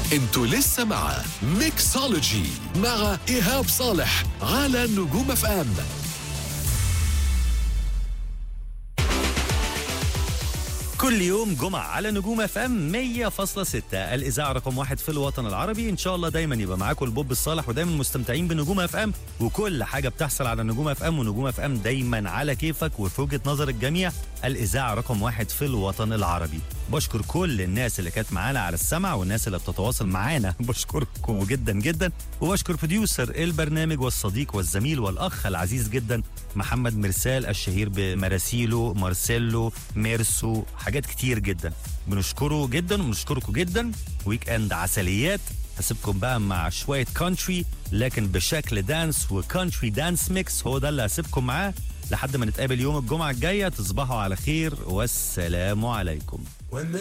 انتوا لسه مع ميكسولوجي مع ايهاب صالح على نجوم اف ام كل يوم جمعة على نجوم اف ام 100.6 الإذاعة رقم واحد في الوطن العربي إن شاء الله دايما يبقى معاكم البوب الصالح ودايما مستمتعين بنجوم اف ام وكل حاجة بتحصل على نجوم اف ام ونجوم اف ام دايما على كيفك وفي وجهة نظر الجميع الإذاعة رقم واحد في الوطن العربي بشكر كل الناس اللي كانت معانا على السمع والناس اللي بتتواصل معانا بشكركم جدا جدا وبشكر بروديوسر البرنامج والصديق والزميل والأخ العزيز جدا محمد مرسال الشهير بمراسيلو مارسيلو ميرسو حاجات كتير جدا بنشكره جدا وبنشكركم جدا ويك اند عسليات هسيبكم بقى مع شوية كونتري لكن بشكل دانس وكونتري دانس ميكس هو ده اللي هسيبكم معاه لحد ما نتقابل يوم الجمعة الجاية تصبحوا على خير والسلام عليكم